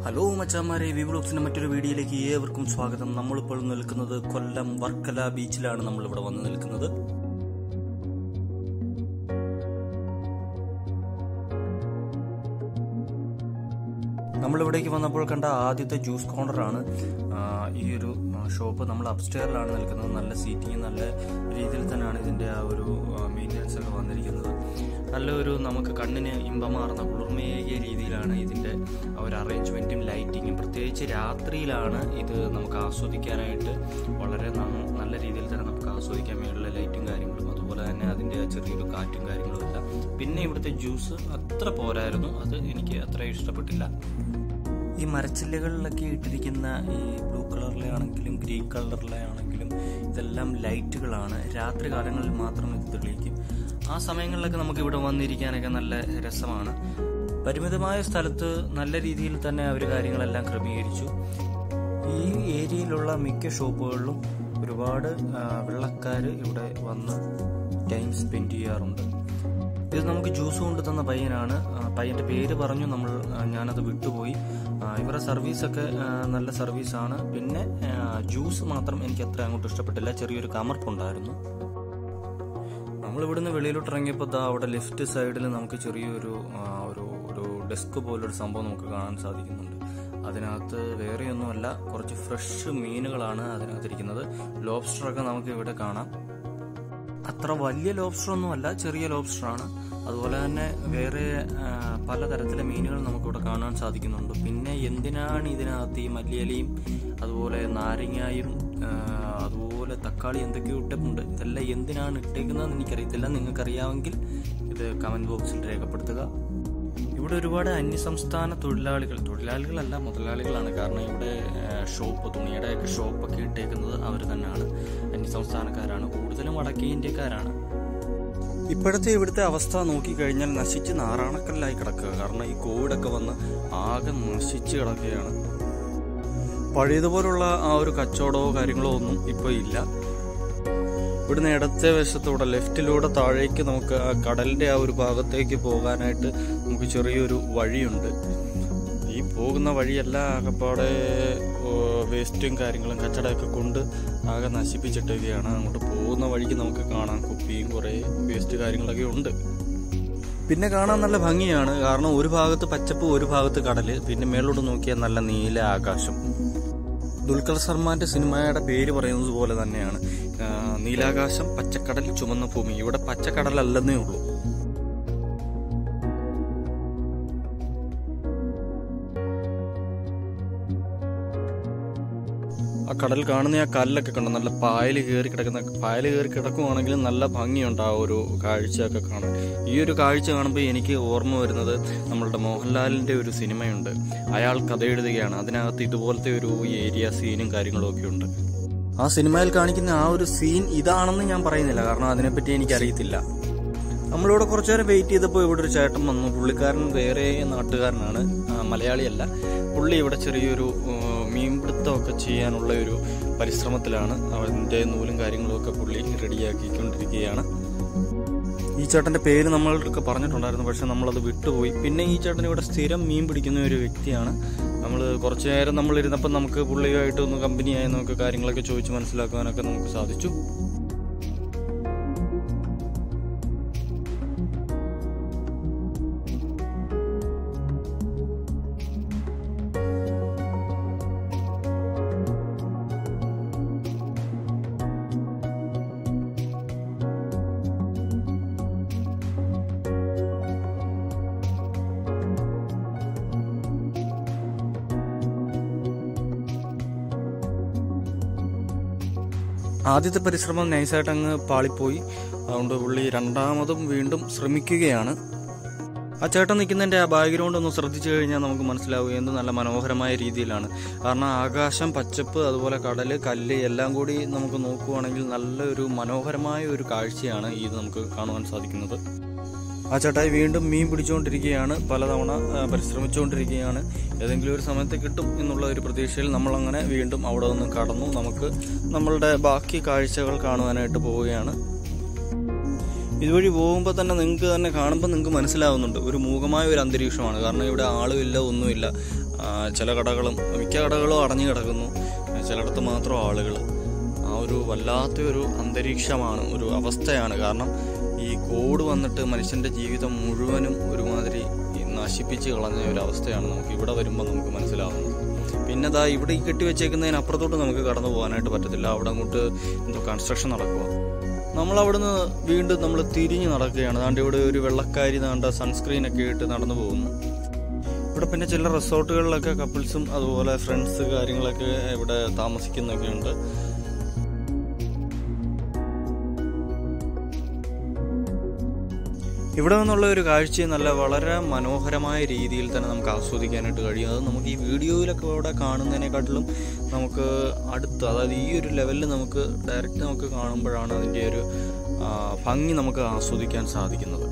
hello മച്ചാമാരെ വിവ്ലോക്സിന്റെ മറ്റൊരു വീഡിയോയിലേക്ക് ഏവർക്കും സ്വാഗതം നമ്മളിപ്പോൾ നിൽക്കുന്നത് കൊല്ലം വർക്കല ബീച്ചിലാണ് നമ്മളിവിടെ വന്ന് നിൽക്കുന്നത് നമ്മളിവിടേക്ക് വന്നപ്പോൾ കണ്ട ആദ്യത്തെ ജ്യൂസ് കോർണറാണ് ആ, ഈ ഒരു ഷോപ്പ് നമ്മൾ അപ്സ്റ്റെയറിലാണ് നിൽക്കുന്നത് നല്ല സീറ്റിംഗ് നല്ല രീതിയിൽ തന്നെയാണ് ഇതിൻ്റെ ആ ഒരു മെയിൻ്റനൻസ് ഒക്കെ വന്നിരിക്കുന്നത് നല്ലൊരു നമുക്ക് കണ്ണിന് ഇമ്പമാർന്ന കുളിർമയേകിയ രീതിയിലാണ് ഇതിൻ്റെ ആ ഒരു അറേഞ്ച്മെൻറ്റും ലൈറ്റിങ്ങും പ്രത്യേകിച്ച് രാത്രിയിലാണ് ഇത് നമുക്ക് ആസ്വദിക്കാനായിട്ട് വളരെ ന- നല്ല രീതിയിൽ തന്നെ നമുക്ക് ആസ്വദിക്കാൻ വേണ്ടിയുള്ള ലൈറ്റും കാര്യങ്ങളും അതുപോലെ തന്നെ അതിൻ്റെ ആ ചെറിയൊരു കാറ്റും കാര്യങ്ങളും എല്ലാം പിന്നെ ഇവിടുത്തെ ജ്യൂസ് അത്ര പോരായിരുന്നു അത് എനിക്ക് അത്ര ഇഷ്ടപ്പെട്ടില്ല ഈ മരച്ചില്ലകളിലൊക്കെ ഇട്ടിരിക്കുന്ന ഈ ബ്ലൂ കളറിലെ ആണെങ്കിലും ഗ്രീൻ കളറിലെ ആണെങ്കിലും ഇതെല്ലാം ലൈറ്റുകളാണ് രാത്രി കാലങ്ങളിൽ മാത്രം ഇത് തെളിയിക്കും ആ സമയങ്ങളിലൊക്കെ നമുക്ക് ഇവിടെ വന്നിരിക്കാനൊക്കെ നല്ല രസമാണ് പരിമിതമായ സ്ഥലത്ത് നല്ല രീതിയിൽ തന്നെ അവർ കാര്യങ്ങളെല്ലാം ക്രമീകരിച്ചു ഈ ഏരിയയിലുള്ള മിക്ക ഷോപ്പുകളിലും ഒരുപാട് വെള്ളക്കാർ ഇവിടെ വന്ന് ടൈം സ്പെൻഡ് ചെയ്യാറുണ്ട് ഇത് നമുക്ക് ജ്യൂസ് കൊണ്ട് തന്ന പയ്യനാണ് ആ, പയ്യന്റെ പേര് പറഞ്ഞു നമ്മൾ ആ, ഞാനത് വിട്ടുപോയി ആ, ഇവരുടെ സർവീസൊക്കെ ആ, നല്ല സർവീസാണ് പിന്നെ ആ, ജ്യൂസ് മാത്രം എനിക്ക് അത്ര അങ്ങോട്ട് ഇഷ്ടപ്പെട്ടില്ല ചെറിയൊരു കമർപ്പുണ്ടായിരുന്നു നമ്മൾ ഇവിടുന്ന് വെളിയിലോട്ട് ഇറങ്ങിയപ്പോൾ ദാ അവിടെ ലെഫ്റ്റ് സൈഡിൽ നമുക്ക് ചെറിയൊരു ആ, ഒരു ഒരു ഡെസ്ക് പോലൊരു സംഭവം നമുക്ക് കാണാൻ സാധിക്കുന്നുണ്ട് അതിനകത്ത് വേറെയൊന്നുമല്ല കുറച്ച് ഫ്രഷ് മീനുകളാണ് അതിനകത്തിരിക്കുന്നത് ലോബ്സ്റ്ററൊക്കെ നമുക്ക് ഇവിടെ കാണാം അത്ര വലിയ ലോബ്സ്റ്റർ ഒന്നുമല്ല ചെറിയ ലോബ്സ്റ്റർ ആണ് അതുപോലെ തന്നെ വേറെ ആ, പലതരത്തിലെ മീനുകൾ നമുക്കിവിടെ കാണാൻ സാധിക്കുന്നുണ്ട് പിന്നെ എന്തിനാണ് ഇതിനകത്ത് ഈ മല്ലിയിലയും അതുപോലെ നാരങ്ങായും ആ, അതുപോലെ തക്കാളി എന്തൊക്കെയോ ഇട്ടിട്ടുണ്ട് ഇതെല്ലാം എന്തിനാണ് ഇട്ടേക്കുന്നതെന്ന് എനിക്കറിയത്തില്ല നിങ്ങൾക്കറിയാമെങ്കിൽ ഇത് കമന്റ് ബോക്സിൽ രേഖപ്പെടുത്തുക ഇവിടെ ഒരുപാട് അന്യസംസ്ഥാന തൊഴിലാളികൾ തൊഴിലാളികളല്ല മുതലാളികളാണ് കാരണം ഇവിടെ ആ, ഷോപ്പ് തുണിയുടെ ഒക്കെ ഷോപ്പൊക്കെ ഇട്ടേക്കുന്നത് അവർ തന്നെയാണ് അന്യസംസ്ഥാനക്കാരാണ് കൂടുതലും വടക്കേ ഇന്ത്യക്കാരാണ് ഇപ്പോഴത്തെ ഇവിടുത്തെ അവസ്ഥ നോക്കിക്കഴിഞ്ഞാൽ നശിച്ച് നാറാണക്കല്ലായി കിടക്കുക കാരണം ഈ കോവിഡൊക്കെ വന്ന് ആകെ നശിച്ച് കിടക്കുകയാണ് പഴയതുപോലുള്ള ആ ഒരു കച്ചവടമോ കാര്യങ്ങളോ ഒന്നും ഇപ്പോൾ ഇല്ല ഇവിടുന്ന് ഇടത്തെ വശത്തൂടെ ലെഫ്റ്റിലൂടെ താഴേക്ക് നമുക്ക് ആ കടലിന്റെ ആ ഒരു ഭാഗത്തേക്ക് പോകാനായിട്ട് നമുക്ക് ചെറിയൊരു വഴിയുണ്ട് ഈ പോകുന്ന വഴിയെല്ലാം ആകെപ്പാടെ ഓ, വേസ്റ്റും കാര്യങ്ങളും കച്ചടമൊക്കെ കൊണ്ട് ആകെ നശിപ്പിച്ചിട്ടൊക്കെയാണ് അങ്ങോട്ട് പോകുന്ന വഴിക്ക് നമുക്ക് കാണാം കുപ്പിയും കുറേ വേസ്റ്റ് കാര്യങ്ങളൊക്കെ ഉണ്ട് പിന്നെ കാണാൻ നല്ല ഭംഗിയാണ് കാരണം ഒരു ഭാഗത്ത് പച്ചപ്പ് ഒരു ഭാഗത്ത് കടല് പിന്നെ മേലോട്ട് നോക്കിയാൽ നല്ല നീല ആകാശം ദുൽഖർ സൽമാന്റെ സിനിമയുടെ പേര് പറയുന്നത് പോലെ തന്നെയാണ് ആ, നീലാകാശം പച്ചക്കടൽ ചുമന്ന ഭൂമി ഇവിടെ പച്ചക്കടലല്ലെന്നേ ഉള്ളൂ ആ കടൽ കാണുന്ന ആ കല്ലൊക്കെ കണ്ടു നല്ല പായൽ കയറി കിടക്കുന്ന പായൽ കയറി കിടക്കുവാണെങ്കിലും നല്ല ഭംഗിയുണ്ട് ആ ഒരു കാഴ്ചയൊക്കെ കാണാൻ ഈ ഒരു കാഴ്ച കാണുമ്പോൾ എനിക്ക് ഓർമ്മ വരുന്നത് നമ്മളുടെ മോഹൻലാലിന്റെ ഒരു സിനിമയുണ്ട് അയാൾ കഥ എഴുതുകയാണ് അതിനകത്ത് ഇതുപോലത്തെ ഒരു ഏരിയ സീനും കാര്യങ്ങളും ഒക്കെ ഉണ്ട് ആ സിനിമയിൽ കാണിക്കുന്ന ആ ഒരു സീൻ ഇതാണെന്ന് ഞാൻ പറയുന്നില്ല കാരണം അതിനെപ്പറ്റി എനിക്കറിയത്തില്ല നമ്മളിവിടെ കുറച്ചു നേരം വെയിറ്റ് ചെയ്തപ്പോൾ ഇവിടെ ഒരു ചേട്ടൻ വന്നു പുള്ളിക്കാരൻ വേറെ നാട്ടുകാരനാണ് ആ, മലയാളിയല്ല പുള്ളി ഇവിടെ ചെറിയൊരു ആ, മീൻപിടുത്തമൊക്കെ ചെയ്യാനുള്ള ഒരു പരിശ്രമത്തിലാണ് അതിൻ്റെ നൂലും കാര്യങ്ങളും ഒക്കെ പുള്ളി റെഡിയാക്കിക്കൊണ്ടിരിക്കുകയാണ് ഈ ചേട്ടന്റെ പേര് നമ്മളൊക്കെ പറഞ്ഞിട്ടുണ്ടായിരുന്നു പക്ഷെ നമ്മളത് വിട്ടുപോയി പിന്നെ ഈ ചേട്ടൻ ഇവിടെ സ്ഥിരം മീൻ പിടിക്കുന്ന ഒരു വ്യക്തിയാണ് നമ്മൾ കുറച്ചു നേരം നമ്മൾ ഇരുന്നപ്പോൾ നമുക്ക് പുള്ളിയുമായിട്ട് ഒന്ന് കമ്പനിയായി നമുക്ക് കാര്യങ്ങളൊക്കെ ചോദിച്ച് മനസ്സിലാക്കാനൊക്കെ നമുക്ക് സാധിച്ചു ആദ്യത്തെ പരിശ്രമം നൈസായിട്ട് അങ്ങ് പാളിപ്പോയി അതുകൊണ്ട് പുള്ളി രണ്ടാമതും വീണ്ടും ശ്രമിക്കുകയാണ് ആ ചേട്ടൻ നിൽക്കുന്നതിൻ്റെ ആ ബാക്ക്ഗ്രൗണ്ട് ഒന്ന് ശ്രദ്ധിച്ചു കഴിഞ്ഞാൽ നമുക്ക് മനസ്സിലാവും എന്ത് നല്ല മനോഹരമായ രീതിയിലാണ് കാരണം ആകാശം പച്ചപ്പ് അതുപോലെ കടല് കല്ല് എല്ലാം കൂടി നമുക്ക് നോക്കുവാണെങ്കിൽ നല്ലൊരു മനോഹരമായ ഒരു കാഴ്ചയാണ് ഇത് നമുക്ക് കാണുവാൻ സാധിക്കുന്നത് ആ ചേട്ടായി വീണ്ടും മീൻ പിടിച്ചുകൊണ്ടിരിക്കുകയാണ് പലതവണ ആ, പരിശ്രമിച്ചുകൊണ്ടിരിക്കുകയാണ് ഏതെങ്കിലും ഒരു സമയത്ത് കിട്ടും എന്നുള്ള ഒരു പ്രതീക്ഷയിൽ നമ്മളങ്ങനെ വീണ്ടും അവിടെ നിന്ന് കടന്നു നമുക്ക് നമ്മളുടെ ബാക്കി കാഴ്ചകൾ കാണുവാനായിട്ട് പോവുകയാണ് ഇതുവഴി പോകുമ്പോൾ തന്നെ നിങ്ങൾക്ക് തന്നെ കാണുമ്പോൾ നിങ്ങൾക്ക് മനസ്സിലാവുന്നുണ്ട് ഒരു മൂകമായ ഒരു അന്തരീക്ഷമാണ് കാരണം ഇവിടെ ആളുമില്ല ഒന്നുമില്ല ആ, ആ, ചില കടകളും മിക്ക കടകളും അടഞ്ഞു കിടക്കുന്നു ചിലയിടത്ത് മാത്രം ആളുകൾ ആ ഒരു വല്ലാത്ത ഒരു അന്തരീക്ഷമാണ് ഒരു അവസ്ഥയാണ് കാരണം ഈ കോവിഡ് വന്നിട്ട് മനുഷ്യന്റെ ജീവിതം മുഴുവനും ഒരുമാതിരി ഈ നശിപ്പിച്ച് കളഞ്ഞ ഒരു അവസ്ഥയാണ് നമുക്ക് ഇവിടെ വരുമ്പോൾ നമുക്ക് മനസ്സിലാവുന്നത് പിന്നെ ദാ ഇവിടെ ഈ കെട്ടിവെച്ചേക്കുന്നതിന് അപ്പുറത്തോട്ട് നമുക്ക് കടന്നു പോകാനായിട്ട് പറ്റത്തില്ല അവിടെ അങ്ങോട്ട് എന്തോ കൺസ്ട്രക്ഷൻ നടക്കുക നമ്മൾ അവിടുന്ന് വീണ്ടും നമ്മൾ തിരിഞ്ഞ് നടക്കുകയാണ് ദാണ്ട് ഇവിടെ ഒരു വെള്ളക്കാരി ദാണ്ട സൺസ്ക്രീൻ ഒക്കെ ഇട്ട് നടന്നു പോകുന്നു ഇവിടെ പിന്നെ ചില റിസോർട്ടുകളിലൊക്കെ കപ്പിൾസും അതുപോലെ ഫ്രണ്ട്സ് കാര്യങ്ങളൊക്കെ ഇവിടെ താമസിക്കുന്നൊക്കെ ഉണ്ട് ഇവിടെ നിന്നുള്ള ഒരു കാഴ്ച നല്ല വളരെ മനോഹരമായ രീതിയിൽ തന്നെ നമുക്ക് ആസ്വദിക്കാനായിട്ട് കഴിയും അത് നമുക്ക് ഈ വീഡിയോയിലൊക്കെ ഇവിടെ കാണുന്നതിനെക്കാട്ടിലും നമുക്ക് അടുത്ത് അതായത് ഈ ഒരു ലെവലിൽ നമുക്ക് ഡയറക്റ്റ് നമുക്ക് കാണുമ്പോഴാണ് അതിൻ്റെ ഒരു ആ, ഭംഗി നമുക്ക് ആസ്വദിക്കാൻ സാധിക്കുന്നത്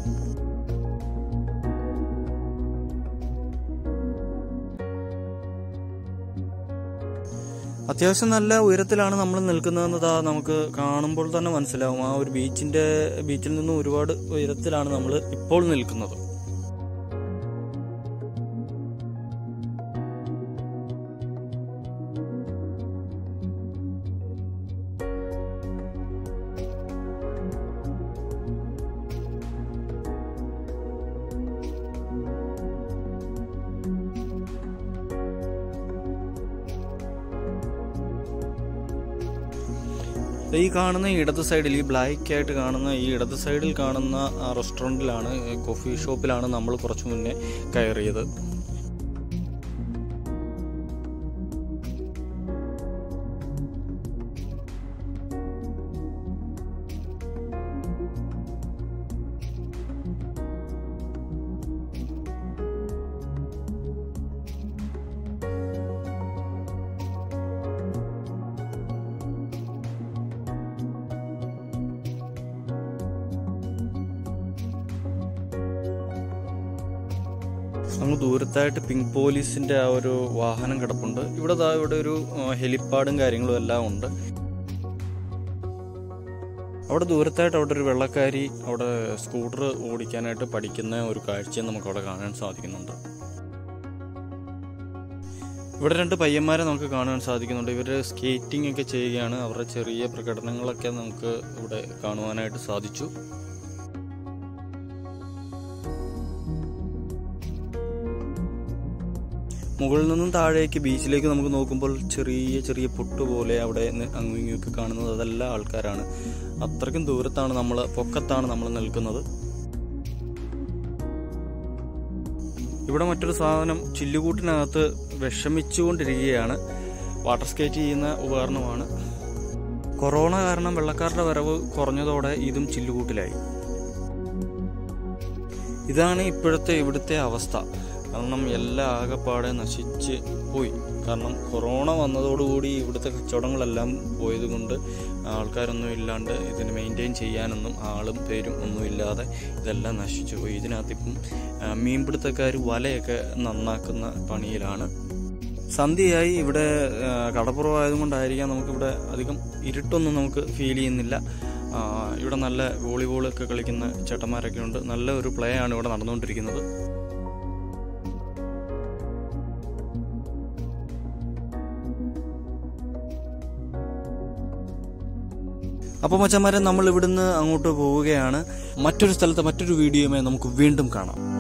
അത്യാവശ്യം നല്ല ഉയരത്തിലാണ് നമ്മൾ നിൽക്കുന്നതെന്ന് ദാ നമുക്ക് കാണുമ്പോൾ തന്നെ മനസ്സിലാവും ആ ഒരു ബീച്ചിന്റെ ബീച്ചിൽ നിന്നും ഒരുപാട് ഉയരത്തിലാണ് നമ്മൾ ഇപ്പോൾ നിൽക്കുന്നത് ഈ കാണുന്ന ഈ ഇടത് സൈഡിൽ ഈ ബ്ലാക്ക് ആയിട്ട് കാണുന്ന ഈ ഇടത് സൈഡിൽ കാണുന്ന ആ റെസ്റ്റോറൻറ്റിലാണ് കോഫി ഷോപ്പിലാണ് നമ്മൾ കുറച്ച് മുന്നേ കയറിയത് അങ്ങ് ദൂരത്തായിട്ട് പിങ്ക് പോലീസിന്റെ ആ ഒരു വാഹനം കിടപ്പുണ്ട് ഇവിടെ ദാ ഇവിടെ ഒരു ആ, ഹെലിപ്പാഡും കാര്യങ്ങളും എല്ലാം ഉണ്ട് അവിടെ ദൂരത്തായിട്ട് അവിടെ ഒരു വെള്ളക്കാരി അവിടെ സ്കൂട്ടർ ഓടിക്കാനായിട്ട് പഠിക്കുന്ന ഒരു കാഴ്ചയും നമുക്ക് അവിടെ കാണാൻ സാധിക്കുന്നുണ്ട് ഇവിടെ രണ്ട് പയ്യന്മാരെ നമുക്ക് കാണാൻ സാധിക്കുന്നുണ്ട് ഇവർ സ്കേറ്റിംഗ് ഒക്കെ ചെയ്യുകയാണ് അവരുടെ ചെറിയ പ്രകടനങ്ങളൊക്കെ നമുക്ക് ഇവിടെ കാണുവാനായിട്ട് സാധിച്ചു മുകളിൽ നിന്നും താഴേക്ക് ബീച്ചിലേക്ക് നമുക്ക് നോക്കുമ്പോൾ ചെറിയ ചെറിയ പൊട്ട് പോലെ അവിടെ നി- അങ്ങും ഇങ്ങുമൊക്കെ കാണുന്നത് അതെല്ലാം ആൾക്കാരാണ് അത്രയ്ക്കും ദൂരത്താണ് നമ്മൾ പൊക്കത്താണ് നമ്മൾ നിൽക്കുന്നത് ഇവിടെ മറ്റൊരു സാധനം ചില്ലുകൂട്ടിനകത്ത് വിഷമിച്ചുകൊണ്ടിരിക്കുകയാണ് വാട്ടർ സ്കേറ്റ് ചെയ്യുന്ന ഉപകരണമാണ് കൊറോണ കാരണം വെള്ളക്കാരുടെ വരവ് കുറഞ്ഞതോടെ ഇതും ചില്ലുകൂട്ടിലായി ഇതാണ് ഇപ്പോഴത്തെ ഇവിടുത്തെ അവസ്ഥ കാരണം എല്ലാം ആകെപ്പാടെ നശിച്ച് പോയി കാരണം കൊറോണ വന്നതോടുകൂടി ഇവിടുത്തെ കച്ചവടങ്ങളെല്ലാം പോയത് കൊണ്ട് ആൾക്കാരൊന്നും ഇല്ലാണ്ട് ഇതിന് മെയിൻറ്റെയിൻ ചെയ്യാനൊന്നും ആളും പേരും ഒന്നും ഇല്ലാതെ ഇതെല്ലാം നശിച്ചു പോയി ഇതിനകത്തിപ്പം ആ, മീൻപിടുത്തക്കാർ വലയൊക്കെ നന്നാക്കുന്ന പണിയിലാണ് സന്ധ്യയായി ഇവിടെ ആ, കടപ്പുറമായതുകൊണ്ടായിരിക്കാം നമുക്കിവിടെ അധികം ഇരുട്ടൊന്നും നമുക്ക് ഫീൽ ചെയ്യുന്നില്ല ആ, ഇവിടെ നല്ല വോളിബോളൊക്കെ കളിക്കുന്ന ചേട്ടന്മാരൊക്കെ ഉണ്ട് നല്ല ഒരു പ്ലേ ആണ് ഇവിടെ നടന്നുകൊണ്ടിരിക്കുന്നത് അപ്പോൾ മച്ചന്മാരെ നമ്മൾ ഇവിടുന്ന് അങ്ങോട്ട് പോവുകയാണ് മറ്റൊരു സ്ഥലത്ത് മറ്റൊരു വീഡിയോയുമായി നമുക്ക് വീണ്ടും കാണാം